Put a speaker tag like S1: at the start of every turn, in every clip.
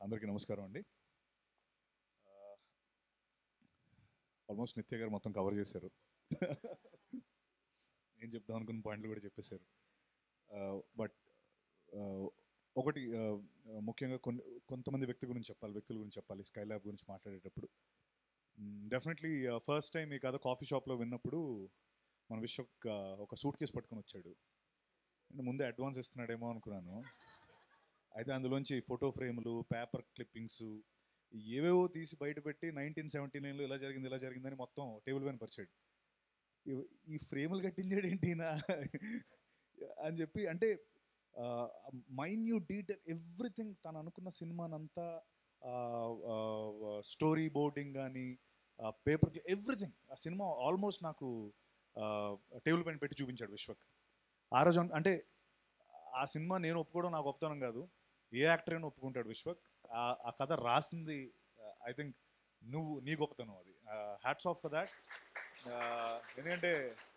S1: అందరికీ నమస్కారం అండి ఆల్మోస్ట్ నిత్య గారు మొత్తం కవర్ చేశారు నేను చెప్దాం అనుకున్న పాయింట్లు కూడా చెప్పేశారు బట్ ఒకటి uh, ముఖ్యంగా కొన్ని కొంతమంది వ్యక్తి గురించి చెప్పాలి వ్యక్తుల గురించి చెప్పాలి స్కై ల్యాబ్ గురించి మాట్లాడేటప్పుడు డెఫినెట్లీ ఫస్ట్ టైం ఈ కథ కాఫీ షాప్లో విన్నప్పుడు మన విశ్వక్ uh, ఒక సూట్ కేసు పట్టుకొని వచ్చాడు నేను ముందే అడ్వాన్స్ ఇస్తున్నాడేమో అనుకున్నాను అయితే అందులోంచి ఫోటో ఫ్రేములు పేపర్ క్లిప్పింగ్స్ ఏవేవో తీసి బయట పెట్టి నైన్టీన్ సెవెంటీ నైన్లో ఇలా జరిగింది ఇలా జరిగిందని మొత్తం టేబుల్ పైన పరిచాడు ఇవ్- ఈ ఫ్రేములు కట్టించాడు ఏంటి ఈయన అని చెప్పి అంటే మైన్యూట్ డీటెయిల్ ఎవ్రీథింగ్ తను అనుకున్న సినిమానంతా స్టోరీ బోర్డింగ్ కానీ పేపర్ ఎవ్రీథింగ్ ఆ సినిమా ఆల్మోస్ట్ నాకు టేబుల్ పైన పెట్టి చూపించాడు విశ్వక్ ఆ రోజు అన్- అంటే ఆ సినిమా నేను ఒప్పుకోవడం నాకు ఒప్పుతానం కాదు ఏ యాక్టర్ అయినా ఒప్పుకుంటాడు విశ్వక్ ఆ- ఆ కథ రాసింది ఐ థింక్ నువ్వు నీ గొప్పతనం అది హ్యాట్స్ ఆఫ్ ఫర్ దాట్ ఎందుకంటే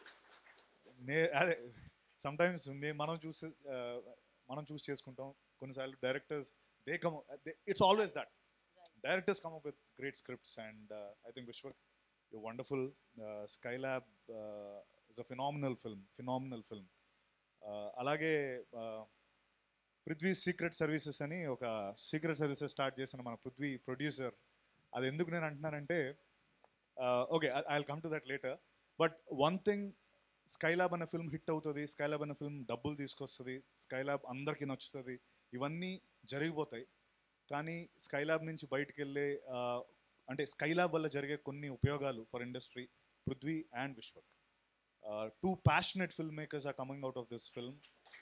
S1: నే అదే సమ్ టైమ్స్ మనం చూసి మనం చూస్ చేసుకుంటాం కొన్నిసార్లు directors they come it's always that directors come up with great scripts and I think Vishwak you wonderful Skylab is a phenomenal film phenomenal film అలాగే uh, Prithvi secret services అని ఒక secret services start చేసిన మన Prithvi producer అది ఎందుకు నేను అంటున్నానంటే okay I come to that later but one thing Skylab అనే ఫిల్మ్ హిట్ అవుతుంది స్కైలాబ్ అనే ఫిల్మ్ డబ్బులు తీసుకొస్తుంది స్కైలాబ్ అందరికీ నచ్చుతుంది ఇవన్నీ జరిగిపోతాయి కానీ స్కైలాబ్ నుంచి బయటకు వెళ్ళే ఆ, అంటే స్కైలాబ్ వల్ల జరిగే కొన్ని ఉపయోగాలు for industry Prithvi and Vishwak two passionate film makers are coming out of this film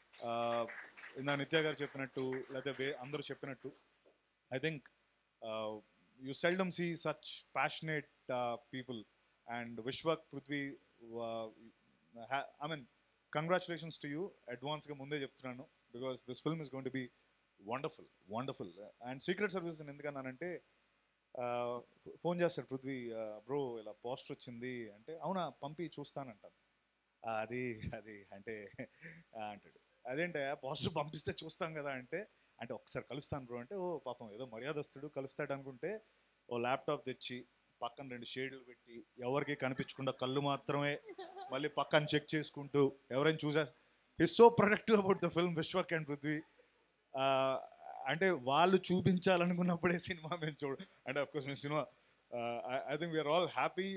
S1: ఇందా నిత్య గారు చెప్పినట్టు లేదా వే అందరూ చెప్పినట్టు I think you seldom see such passionate people and Vishwak Prithvi I mean congratulations to you అడ్వాన్స్గా ముందే చెప్తున్నాను because this film is gonna be wonderful wonderful and secret service ఎందుకన్నానంటే ఫోన్ చేస్తాడు పృథ్వీ బ్రో ఇలా పోస్టర్ వచ్చింది అంటే అవునా పంపి చూస్తానంటాను "ఆ, అది అది అంటే "ఆ" అంటాడు అదేంటే పోస్టర్ పంపిస్తే చూస్తాం కదా అంటే అంటే ఒకసారి కలుస్తాను బ్రో అంటే ఓ పాపం ఏదో మర్యాదస్తుడు కలుస్తాడు అనుకుంటే ఓ ల్యాప్టాప్ తెచ్చి పక్కన రెండు షేడ్లు పెట్టి ఎవరికి కనిపించకుండా కళ్ళు మాత్రమే మళ్ళీ పక్కన చెక్ చేసుకుంటూ ఎవరైనా చూసేస్తా he's so productive about the film Vishwak and Prithvi ఆ, అంటే వాళ్ళు చూపించాలనుకున్నప్పుడే సినిమా మేము చూడ అంటే అఫ్కోర్స్ మేము cinema I think we're all happy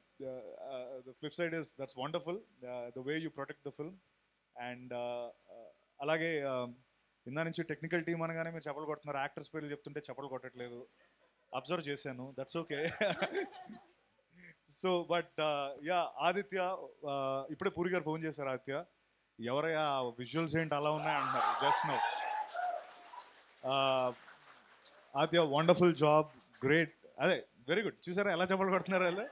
S1: the flip side is that's wonderful the way you protect the film and అలాగే uh, ఇందా నుంచి టెక్నికల్ టీం అనగానే మీరు చెప్పలు కొడుతున్నారు యాక్టర్స్ పేర్లు చెప్తుంటే చెప్పలు కొట్టట్లేదు అబ్జర్వ్ చేశాను that's okay so but yeah Aditya uh, ఇప్పుడే పూరి గారు ఫోన్ చేశారు ఆదిత్య ఎవరయ్యా విజువల్స్ ఏంటి అలా ఉన్నాయి అంటున్నారు just no Aditya wonderful job great అదే వెరీ గుడ్ చూసారా ఎలా చెప్పలు కొడుతున్నారు వాళ్ళు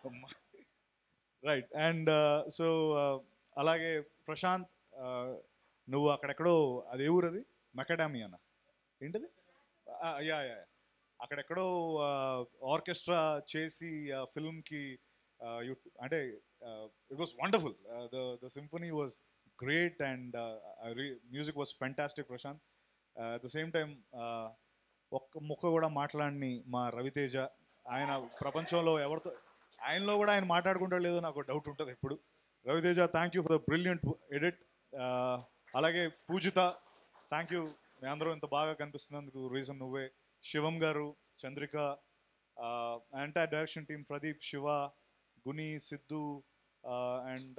S1: రైట్ అండ్ సో అలాగే ప్రశాంత్ uh, నువ్వు అక్కడెక్కడో అది ఏ ఊరు అది మెకడామి అన్న ఏంటది యా యా అక్కడెక్కడో ఆర్కెస్ట్రా చేసి ఫిల్మ్కి అంటే it was wonderful the the symphony was great and music was fantastic Prashanth at the same time ఒక్క ముక్క కూడా మాట్లాడిని మా రవితేజ ఆయన ప్రపంచంలో ఎవరితో ఆయనలో కూడా ఆయన మాట్లాడుకుంటాడు లేదో నాకు డౌట్ ఉంటుంది ఎప్పుడు Raviteja thank you for the brilliant edit అలాగే పూజిత థ్యాంక్ యూ మీ అందరూ ఇంత బాగా కనిపిస్తున్నందుకు రీజన్ నువ్వే Shivam garu Chandrika entire direction team Pradeep Shiva గుని Siddhu and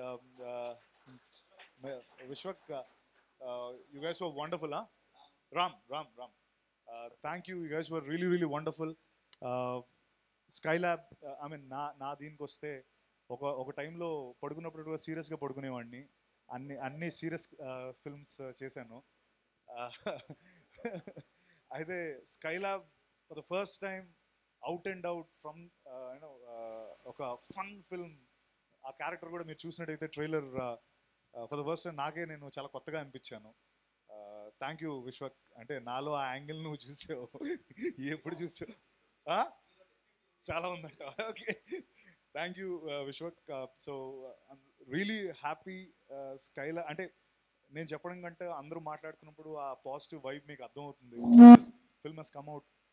S1: Vishwak you guys were wonderful Ram Ram Ram thank you you guys were really really wonderful Skylab I mean నా నా దీనికి వస్తే ఒక ఒక టైంలో పడుకున్నప్పుడు కూడా సీరియస్గా పడుకునేవాడిని అన్ని అన్ని సీరియస్ ఫిల్మ్స్ చేశాను Uh, అయితే Skylab for the first time out and out from you know ఒక ఫన్ ఫిల్మ్ ఆ క్యారెక్టర్ కూడా మీరు చూసినట్టయితే trailer for the first time నాకే నేను చాలా కొత్తగా అనిపించాను థ్యాంక్ యూ విశ్వక్ అంటే నాలో ఆ యాంగిల్ నువ్వు చూసావు ఎప్పుడు చూసావు ఆ? చాలా ఉందంట okay thank you Vishwak so really happy Skylab అంటే నేను చెప్పడం కంటే అందరూ మాట్లాడుతున్నప్పుడు ఆ పాజిటివ్ వైబ్ మీకు అర్థమవుతుంది film he's come out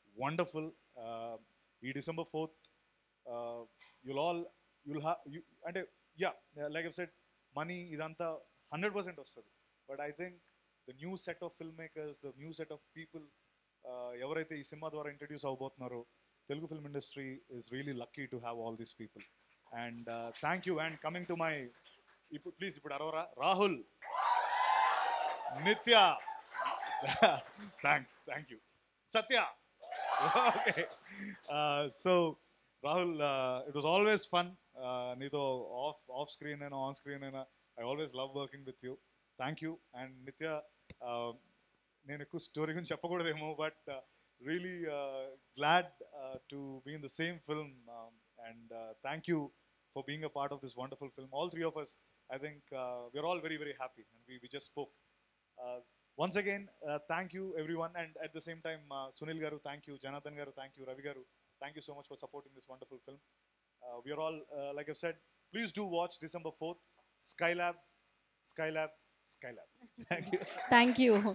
S1: wonderful ఈ December fourth you'll all you'll have అంటే yeah like I set money ఇదంతా హండ్రెడ్ పర్సెంట్ వస్తుంది but I think the new set of film makers the new set of people ఎవరైతే ఈ సినిమా ద్వారా introduce అవబోతున్నారో Telugu film industry is really lucky to have all these people and thank you and coming to my ఇప్పుడు please ఇప్పుడు అరవరా రాహుల్ నిత్య thanks thank you Satya okay so Rahul it was always fun నీతో ఆఫ్ ఆఫ్ స్క్రీన్ అయినా on screen అయినా I always love working with you thank you and Nithya uh, నేను ఎక్కువ story గురించి చెప్పకూడదేమో but really glad to be in the same film and thank you for being a part of this wonderful film all three of us I think we're all very very happy and we we just spoke once again uh, thank you everyone and at the same time uh, sunil garu thank you janathan garu thank you ravi garu thank you so much for supporting this wonderful film uh, we are all uh, like i've said please do watch december 4th skylab skylab skylab thank you
S2: thank you